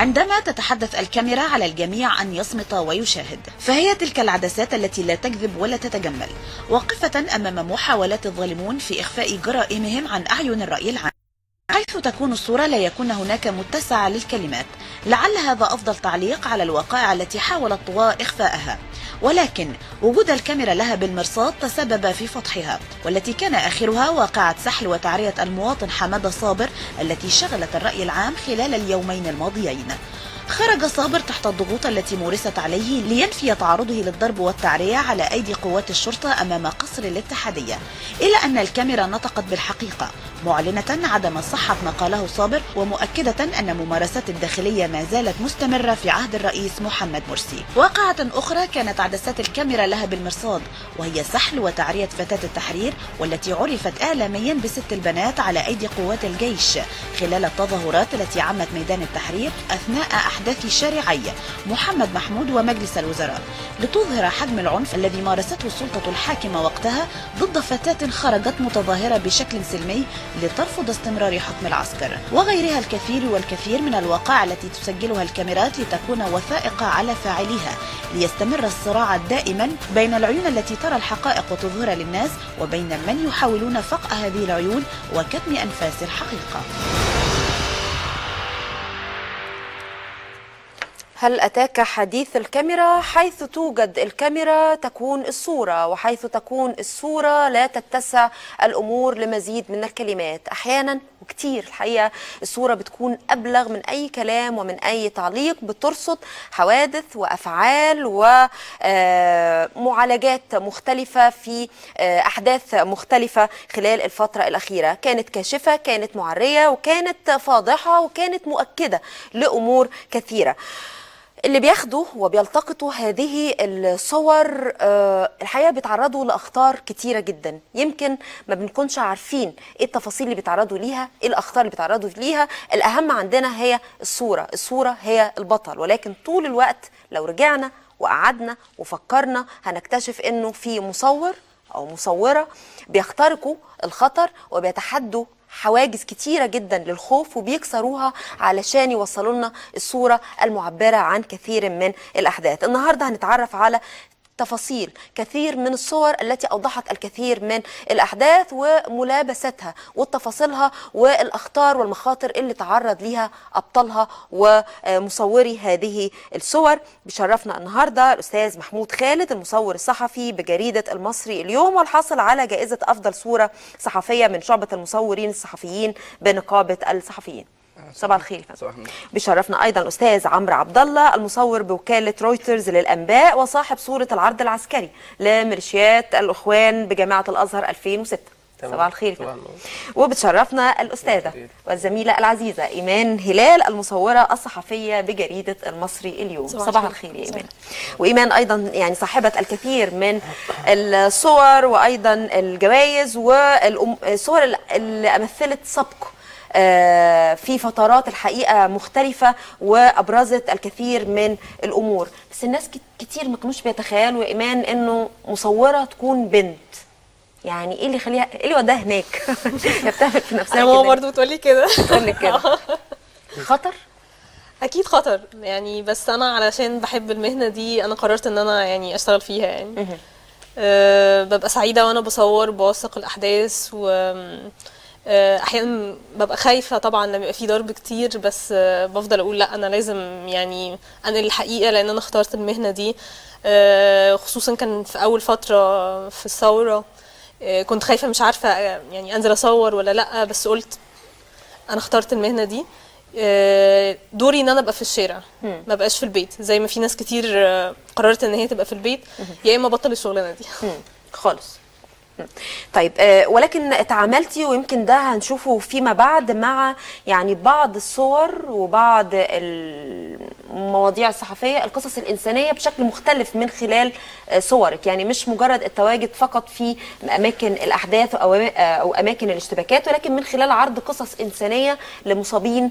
عندما تتحدث الكاميرا على الجميع أن يصمت ويشاهد فهي تلك العدسات التي لا تكذب ولا تتجمل واقفة أمام محاولات الظالمون في إخفاء جرائمهم عن أعين الرأي العام حيث تكون الصورة لا يكون هناك متسع للكلمات لعل هذا أفضل تعليق على الوقائع التي حاول الطغاة إخفاءها ولكن وجود الكاميرا لها بالمرصاد تسبب في فضحها والتي كان آخرها واقعة سحل وتعرية المواطن حمادة صابر التي شغلت الرأي العام خلال اليومين الماضيين خرج صابر تحت الضغوط التي مورست عليه لينفي تعرضه للضرب والتعرية على أيدي قوات الشرطة أمام قصر الاتحادية إلا أن الكاميرا نطقت بالحقيقة معلنة عدم صحة ما قاله صابر ومؤكدة أن ممارسات الداخلية ما زالت مستمرة في عهد الرئيس محمد مرسي واقعة أخرى كانت عدسات الكاميرا لها بالمرصاد وهي سحل وتعرية فتاة التحرير والتي عرفت إعلاميا بست البنات على أيدي قوات الجيش خلال التظاهرات التي عمت ميدان التحرير أثناء أحداث شارعي محمد محمود ومجلس الوزراء لتظهر حجم العنف الذي مارسته السلطة الحاكمة وقتها ضد فتاة خرجت متظاهرة بشكل سلمي لترفض استمرار حكم العسكر وغيرها الكثير والكثير من الواقع التي تسجلها الكاميرات لتكون وثائق على فاعليها ليستمر الصراع دائما بين العيون التي ترى الحقائق وتظهرها للناس وبين من يحاولون فقع هذه العيون وكتم أنفاس الحقيقة هل أتاك حديث الكاميرا حيث توجد الكاميرا تكون الصورة وحيث تكون الصورة لا تتسع الأمور لمزيد من الكلمات أحيانا وكتير الحقيقة الصورة بتكون أبلغ من أي كلام ومن أي تعليق بترصد حوادث وأفعال ومعالجات مختلفة في أحداث مختلفة خلال الفترة الأخيرة كانت كاشفة كانت معرية وكانت فاضحة وكانت مؤكدة لأمور كثيرة اللي بياخدوا وبيلتقطوا هذه الصور آه، الحقيقه بيتعرضوا لاخطار كتيره جدا يمكن ما بنكونش عارفين ايه التفاصيل اللي بيتعرضوا ليها ايه الاخطار اللي بيتعرضوا ليها الاهم عندنا هي الصوره الصوره هي البطل ولكن طول الوقت لو رجعنا وقعدنا وفكرنا هنكتشف انه في مصور او مصوره بيخترقوا الخطر وبيتحدوا حواجز كتيرة جدا للخوف وبيكسروها علشان يوصلوا لنا الصورة المعبرة عن كثير من الأحداث النهاردة هنتعرف على تفاصيل كثير من الصور التي أوضحت الكثير من الأحداث وملابستها وتفاصيلها والأخطار والمخاطر اللي تعرض ليها أبطالها ومصوري هذه الصور بشرفنا النهاردة الأستاذ محمود خالد المصور الصحفي بجريدة المصري اليوم والحاصل على جائزة أفضل صورة صحفية من شعبة المصورين الصحفيين بنقابة الصحفيين صباح الخير يا فندم. صباح النور. بيشرفنا ايضا الاستاذ عمرو عبد الله المصور بوكاله رويترز للانباء وصاحب صوره العرض العسكري لميليشيات الاخوان بجامعه الازهر 2006 تمام. صباح الخير يا صباح فندم. النور. وبتشرفنا الاستاذه الخير. والزميله العزيزه ايمان هلال المصوره الصحفيه بجريده المصري اليوم صباح صباح الخير. الخير يا ايمان وايمان ايضا يعني صاحبه الكثير من الصور وايضا الجوائز والصور اللي مثلت سبق آه، في فترات الحقيقه مختلفه وابرزت الكثير من الامور بس الناس كت- كتير ما كانوش بيتخيلوا يا ايمان انه مصوره تكون بنت يعني ايه اللي يخليها ايه اللي وداها هناك هي بتعمل في نفسها انا ماما كده برضه بتقولي كده بتقول لك كده خطر اكيد خطر يعني بس انا علشان بحب المهنه دي انا قررت ان انا يعني اشتغل فيها يعني أه ببقى سعيده وانا بصور بوثق الاحداث و آه، احيانا ببقى خايفه طبعا لما يبقى في ضرب كتير بس آه، بفضل اقول لا انا لازم يعني انقل الحقيقه لان انا اخترت المهنه دي آه، خصوصا كان في اول فتره في الثوره آه، كنت خايفه مش عارفه آه، يعني انزل اصور ولا لا بس قلت انا اخترت المهنه دي آه، دوري ان انا ابقى في الشارع ما بقاش في البيت زي ما في ناس كتير آه، قررت ان هي تبقى في البيت يا اما بطل الشغلانه دي مم. خالص مم. طيب آه، ولكن تعاملتي ويمكن ده هنشوفه فيما بعد مع يعني بعض الصور وبعض المواضيع الصحفيه القصص الانسانيه بشكل مختلف من خلال آه، صورك يعني مش مجرد التواجد فقط في اماكن الاحداث او أما- او اماكن الاشتباكات ولكن من خلال عرض قصص انسانيه لمصابين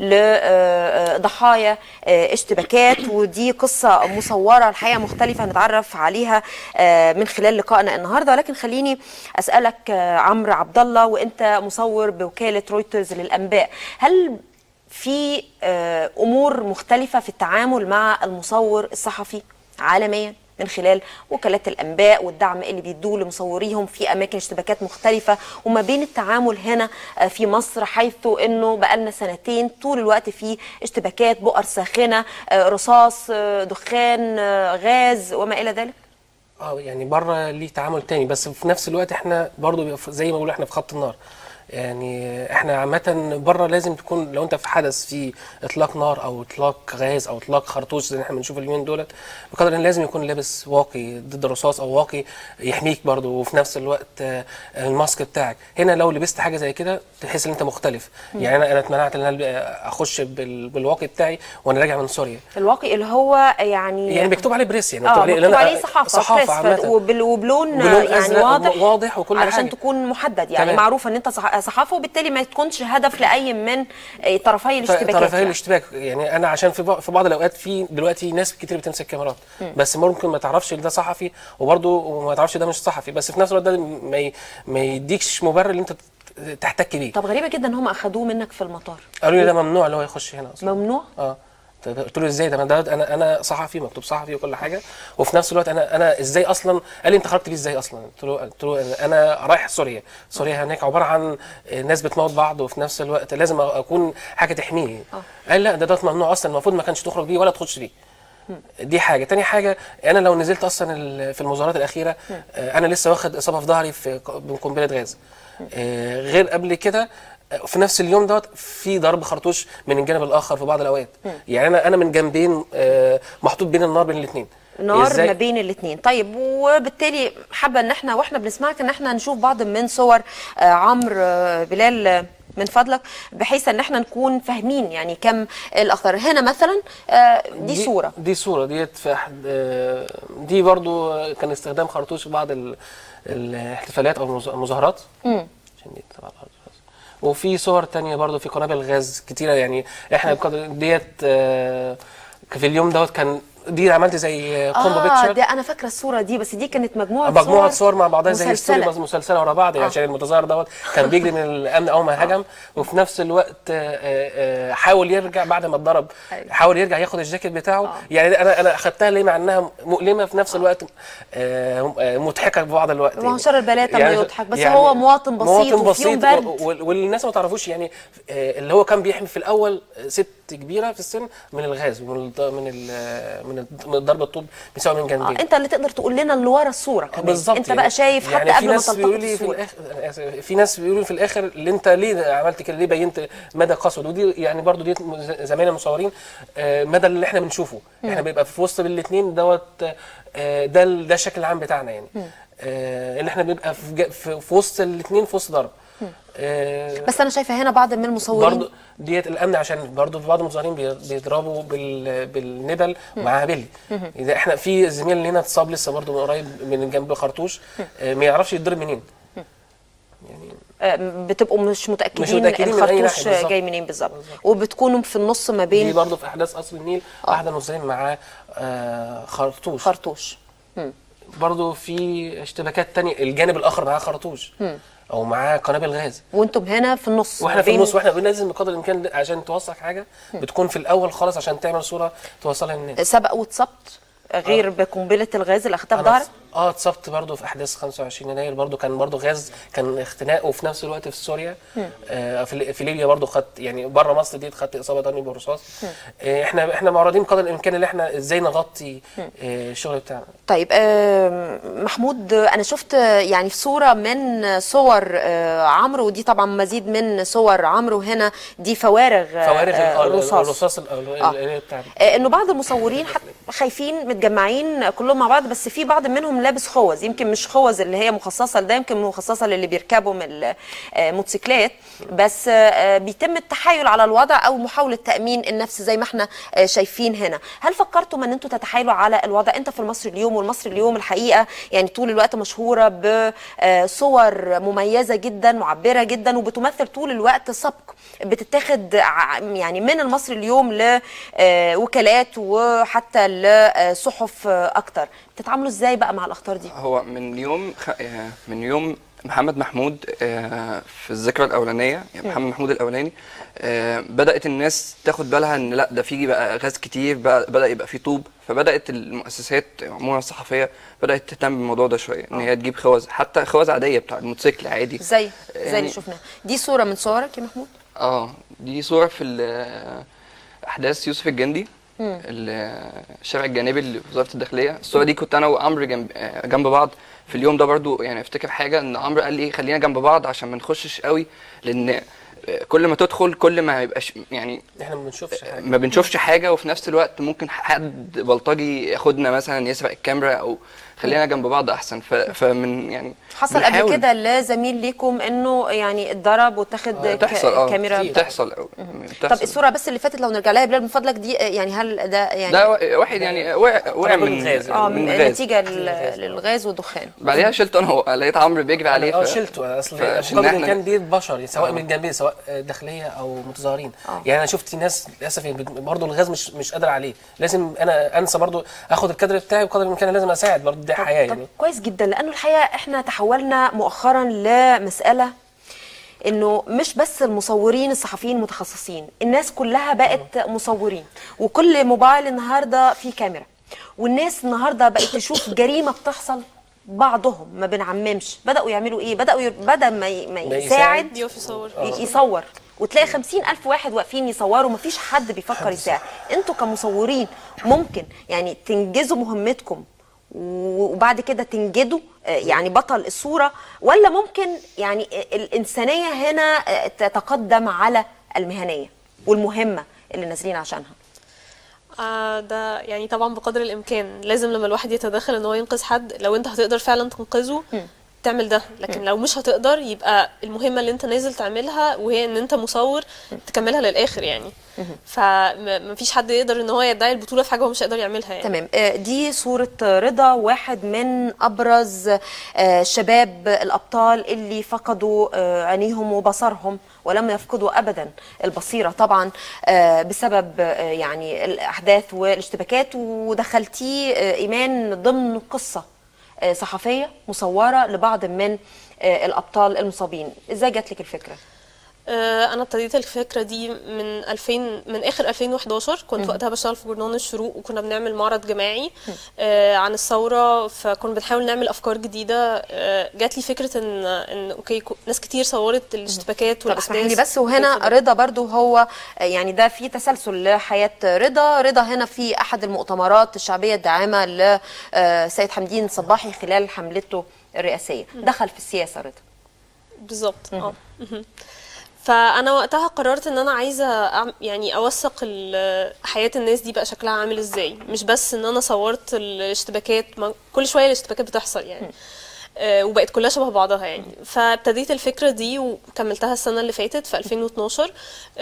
لضحايا اشتباكات ودي قصة مصورة الحقيقة مختلفة هنتعرف عليها آه، من خلال لقائنا النهاردة ولكن خليني أسألك آه، عمرو عبد الله وأنت مصور بوكالة رويترز للأنباء هل في آه، امور مختلفه في التعامل مع المصور الصحفي عالميا من خلال وكالات الانباء والدعم اللي بيدوه لمصوريهم في اماكن اشتباكات مختلفه وما بين التعامل هنا آه، في مصر حيث انه بقالنا سنتين طول الوقت في اشتباكات بؤر ساخنه آه، رصاص آه، دخان آه، غاز وما الى ذلك اه يعني بره ليه تعامل تاني بس في نفس الوقت احنا برضو بيبقى في- زي ما بقول احنا في خط النار يعني احنا عامة بره لازم تكون لو انت في حدث فيه اطلاق نار او اطلاق غاز او اطلاق خرطوش زي ما احنا بنشوف اليومين دولت بقدر ان لازم يكون لابس واقي ضد الرصاص او واقي يحميك برضو وفي نفس الوقت آه، الماسك بتاعك هنا لو لبست حاجة زي كده تحس ان انت مختلف يعني انا انا اتمنعت ان انا اخش بال- بالواقي بتاعي وانا راجع من سوريا الواقي اللي هو يعني يعني مكتوب عليه بريس يعني اه مكتوب عليه مكتوب إن أنا- عليه صحافه, صحافة بريس عامة. ف- وبال- وبلون بلون يعني أزرق واضح واضح وكل علشان حاجة. تكون محدد يعني تمام. معروف ان انت صح- صحافه وبالتالي ما تكونش هدف لاي من آه، طرفي الاشتباكات طرفي يعني. الاشتباك يعني انا عشان في بعض- في بعض الاوقات في دلوقتي ناس كتير بتمسك كاميرات بس ممكن ما تعرفش ان ده صحفي وبرده ما تعرفش ده مش صحفي بس في نفس الوقت ده ما ي- ما يديكش مبرر ان انت تت- تحتك بيه طب غريبه جدا ان هم اخدوه منك في المطار قالوا لي ده ممنوع اللي هو يخش هنا اصلا ممنوع اه طب قلت له ازاي ده انا ده انا انا صحفي مكتوب صحفي وكل حاجه وفي نفس الوقت انا انا ازاي اصلا قال لي انت خرجت بيه ازاي اصلا قلت له قلت له أنا- انا رايح سوريا سوريا هناك عباره عن ناس بتموت بعض وفي نفس الوقت لازم اكون حاجه تحميني قال لا ده ده ممنوع اصلا المفروض ما كانش تخرج بيه ولا تخش بيه دي حاجه تاني حاجه انا لو نزلت اصلا ال- في المظاهرات الاخيره آه، انا لسه واخد اصابه في ظهري في ق- من قنبله غاز آه، غير قبل كده آه، في نفس اليوم دوت في ضرب خرطوش من الجانب الاخر في بعض الاوقات يعني انا انا من جنبين آه، محطوط بين النار بين الاثنين نار ما بين الاثنين طيب وبالتالي حابه ان احنا واحنا بنسمعك ان احنا نشوف بعض من صور آه، عمرو آه، بلال آه، من فضلك بحيث ان احنا نكون فاهمين يعني كم الاخطار هنا مثلا آه، دي صوره دي صوره ديت في أحد آه، دي برضو آه، كان استخدام خرطوش في بعض ال- الاحتفالات او المظ- المظاهرات عشان دي تبع الأرض بس. وفي صور تانية برضو في قنابل غاز كتيرة يعني احنا بقدر ديت آه، في اليوم دوت كان دي عملت زي كومبو اه بيكتشر ده انا فاكره الصوره دي بس دي كانت مجموعه مجموعة صور مع بعضها زي ستوري مسلسلة. بس مسلسلة ورا بعض يعني عشان المتظاهر دوت كان بيجري من الأمن أول ما هجم وفي نفس الوقت آه، آه، حاول يرجع بعد ما اتضرب أيوة. حاول يرجع ياخد الجاكيت بتاعه يعني أنا أنا أخدتها ليه مع إنها مؤلمة في نفس الوقت آه، آه، مضحكة في بعض الوقت ما هو شر البلاء لما يضحك، بس هو مواطن بسيط مواطن وفي يوم بسيط برد. و- وال- والناس ما تعرفوش يعني آه، اللي هو كان بيحمي في الأول ست كبيرة في السن من الغاز ومن الض- من ال- من الض- من الضرب الطوب بسبب من جنبين آه انت اللي تقدر تقول لنا اللي ورا الصوره كمان بالظبط انت يعني بقى شايف يعني حتى في قبل ما ناس بيقولوا تلتقط لي في الصوره الاخر أنا آسف، في ناس بيقولوا لي في الاخر اللي انت ليه عملت كده ليه بينت مدى قسوه ودي يعني برضو دي زمايلنا المصورين آه، مدى اللي احنا بنشوفه احنا بيبقى في وسط الاثنين دوت آه، ده ال- ده الشكل العام بتاعنا يعني آه، ان احنا بنبقى في, جا- في, في وسط الاثنين في وسط ضرب آه، بس انا شايفه هنا بعض من المصورين برضو ديت الامن عشان برضو في بعض المظاهرين بي- بيضربوا بال بالنبل مع بلي اذا احنا في زميل لنا اتصاب لسه برضو من قريب من جنب خرطوش آه، ما يعرفش يتضرب منين آه، بتبقوا مش متاكدين, مش متأكدين من أي الخرطوش ناحية بالظبط. جاي منين بالظبط وبتكونوا في النص ما دي بين برضو في احداث قصر النيل واحد المظاهرين معاه آه، خرطوش خرطوش برضو في اشتباكات تانية الجانب الاخر معاه خرطوش او معاه قنابل غاز وانتم هنا في النص واحنا ما في بين- النص واحنا لازم بقدر الامكان عشان توثق حاجه بتكون في الاول خالص عشان تعمل صوره توصلها للناس سبق واتصبت غير بقنبله الغاز اللي اخدتها في أنا ظهرك اه اتصبت برضو في احداث 25 يناير برضو كان برضو غاز كان اختناق وفي نفس الوقت في سوريا آه في, في ليبيا برضو خدت يعني بره مصر دي خدت اصابه ضربي بالرصاص آه احنا احنا معرضين قدر الامكان ان احنا ازاي نغطي آه الشغل بتاعنا طيب آه، محمود آه، انا شفت آه، يعني في صوره من صور آه، عمرو ودي طبعا مزيد من صور عمرو هنا دي فوارغ آه، فوارغ آه، ال- الرصاص الرصاص ال- ال- آه. ال- بتاعنا آه، انه بعض المصورين حت- خايفين متجمعين كلهم مع بعض بس في بعض منهم لابس خوذ يمكن مش خوذ اللي هي مخصصه لده يمكن مخصصه للي بيركبوا من الموتوسيكلات بس آه، بيتم التحايل على الوضع او محاوله تامين النفس زي ما احنا آه، شايفين هنا هل فكرتم ان انتم تتحايلوا على الوضع انت في المصري اليوم والمصري اليوم الحقيقه يعني طول الوقت مشهوره بصور مميزه جدا معبره جدا وبتمثل طول الوقت سبق بتتاخد ع- يعني من المصري اليوم لوكالات وحتى لصحف اكتر بتتعاملوا ازاي بقى مع الاخطار دي هو من يوم خ... آه، من يوم محمد محمود آه، في الذكرى الاولانيه يعني محمد محمود الاولاني آه، بدات الناس تاخد بالها ان لا ده في بقى غاز كتير بقى بدا يبقى في طوب فبدات المؤسسات عموما الصحفيه بدات تهتم بالموضوع ده شويه ان هي تجيب خوذ حتى خوذ عاديه بتاع الموتوسيكل عادي زي زي يعني- اللي شفناه دي صوره من صورك يا محمود اه دي صورة في ال- احداث يوسف الجندي ال- الشارع الجانبي اللي في وزاره الداخليه الصوره دي كنت انا وعمرو جنب آه، جنب بعض في اليوم ده برضو يعني افتكر حاجه ان عمرو قال لي خلينا جنب بعض عشان ما نخشش قوي لان آه، كل ما تدخل كل ما يبقاش يعني احنا ما بنشوفش حاجه ما بنشوفش حاجه وفي نفس الوقت ممكن حد بلطجي ياخدنا مثلا يسرق الكاميرا او خلينا جنب بعض احسن ف- فمن يعني حصل قبل بنحاول. كده لزميل ليكم انه يعني اتضرب واتاخد ك- بتحصل اه كاميرا بتحصل أوي. طب بتحصل. الصوره بس اللي فاتت لو نرجع لها يا بلال من فضلك دي يعني هل ده يعني ده وا- واحد يعني وقع وقع من من غاز. اه من غاز. نتيجه لل- للغاز والدخان بعدها شلته انا و- لقيت عمرو بيجري عليه اه ف- شلته اصل فعشان قدر احنا- كان دي بشر سواء آه. من جنبين سواء داخليه او متظاهرين آه. يعني انا شفت ناس للاسف يعني بت- برضه الغاز مش مش قادر عليه لازم انا انسى برضه اخد الكادر بتاعي وقدر الامكان لازم اساعد برضه دي حياه طب يعني كويس جدا لانه الحقيقه احنا تحولنا مؤخرا لمساله انه مش بس المصورين الصحفيين متخصصين الناس كلها بقت مصورين وكل موبايل النهارده فيه كاميرا والناس النهارده بقت تشوف جريمه بتحصل بعضهم ما بنعممش بداوا يعملوا ايه بداوا ي... بدا ما, ي... ما ما يساعد يقف يصور ي- يصور وتلاقي خمسين ألف واحد واقفين يصوروا مفيش حد بيفكر يساعد انتوا كمصورين ممكن يعني تنجزوا مهمتكم و- وبعد كده تنجدوا آه، يعني بطل الصورة ولا ممكن يعني آه، الإنسانية هنا آه، تتقدم على المهنية والمهمة اللي نازلين عشانها آه ده يعني طبعا بقدر الامكان لازم لما الواحد يتدخل ان هو ينقذ حد لو انت هتقدر فعلا تنقذه تعمل ده لكن لو مش هتقدر يبقى المهمه اللي انت نازل تعملها وهي ان انت مصور تكملها للاخر يعني فمفيش حد يقدر ان هو يدعي البطوله في حاجه هو مش هيقدر يعملها يعني تمام آه، دي صورة رضا واحد من أبرز آه، شباب الأبطال اللي فقدوا آه، عينيهم وبصرهم ولم يفقدوا أبدا البصيرة طبعا آه، بسبب آه، يعني الأحداث والاشتباكات ودخلتيه آه، إيمان ضمن قصة آه، صحفية مصورة لبعض من آه، الأبطال المصابين إزاي جات لك الفكرة؟ آه، انا ابتديت الفكره دي من 2000 من اخر 2011 كنت وقتها بشتغل في جورنال الشروق وكنا بنعمل معرض جماعي آه، عن الثوره فكنا بنحاول نعمل افكار جديده آه، جات لي فكره ان ان اوكي كو- ناس كتير صورت الاشتباكات طب اسمحي لي والاحداث بس وهنا وكده. رضا برضو هو يعني ده في تسلسل لحياة رضا رضا هنا في أحد المؤتمرات الشعبية الداعمة لسيد حمدين صباحي خلال حملته الرئاسية دخل في السياسة رضا بالظبط اه مهم. فانا وقتها قررت ان انا عايزه أعم- يعني اوثق ال- حياه الناس دي بقى شكلها عامل ازاي مش بس ان انا صورت الاشتباكات ما كل شويه الاشتباكات بتحصل يعني آه، وبقت كلها شبه بعضها يعني فابتديت الفكره دي وكملتها السنه اللي فاتت في 2012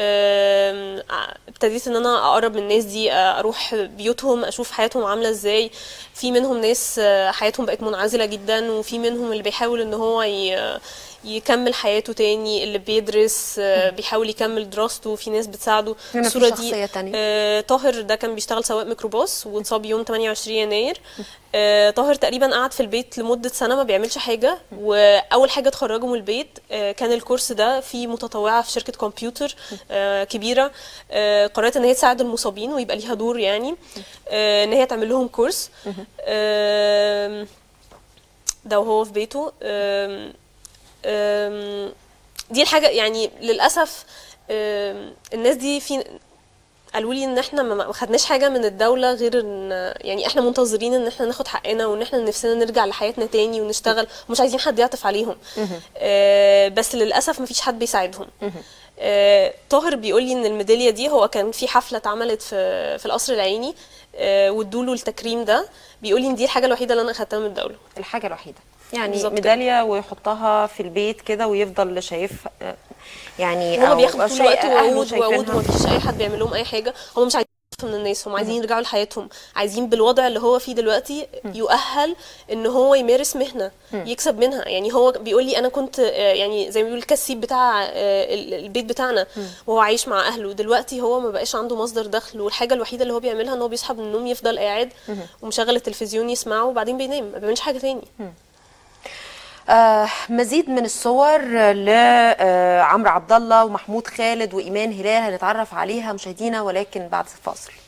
آم، ع- ابتديت ان انا اقرب من الناس دي آه، اروح بيوتهم اشوف حياتهم عامله ازاي في منهم ناس آه، حياتهم بقت منعزله جدا وفي منهم اللي بيحاول ان هو ي- يكمل حياته تاني اللي بيدرس آه، بيحاول يكمل دراسته في ناس بتساعده هنا في الصورة شخصية تانية. آه، طاهر ده كان بيشتغل سواق ميكروباص واتصاب يوم 28 يناير آه، طاهر تقريبا قعد في البيت لمدة سنة ما بيعملش حاجة وأول حاجة اتخرجه من البيت آه، كان الكورس ده في متطوعة في شركة كمبيوتر آه، كبيرة آه، قررت إن هي تساعد المصابين ويبقى ليها دور يعني آه، إن هي تعمل لهم كورس آم، ده وهو في بيته آم، آم، دي الحاجة يعني للأسف آم، الناس دي في قالوا لي ان احنا ما ما خدناش حاجه من الدوله غير ان يعني احنا منتظرين ان احنا ناخد حقنا وان احنا نفسنا نرجع لحياتنا تاني ونشتغل ومش عايزين حد يعطف عليهم آه بس للاسف ما فيش حد بيساعدهم آه طاهر بيقول لي ان الميداليه دي هو كان في حفله اتعملت في في القصر العيني آه وادوله التكريم ده بيقول لي ان دي الحاجه الوحيده اللي انا اخدتها من الدوله الحاجة الوحيدة يعني بالظبط ميدالية ويحطها في البيت كده ويفضل شايف آه، يعني هما أو بياخدوا طول شيء الوقت أهله وعود وعود شايفينها. ومفيش اي حد بيعمل لهم اي حاجه هم مش عايزين من الناس هم عايزين يرجعوا لحياتهم عايزين بالوضع اللي هو فيه دلوقتي يؤهل ان هو يمارس مهنه يكسب منها يعني هو بيقول لي انا كنت آه، يعني زي ما بيقول الكسيب بتاع آه، ال- البيت بتاعنا وهو عايش مع اهله دلوقتي هو ما بقاش عنده مصدر دخل والحاجه الوحيده اللي هو بيعملها ان هو بيصحى من النوم يفضل قاعد ومشغل التلفزيون يسمعه وبعدين بينام ما بيعملش حاجه تاني آه مزيد من الصور لعمرو عبد الله ومحمود خالد وايمان هلال هنتعرف عليها مشاهدينا ولكن بعد الفاصل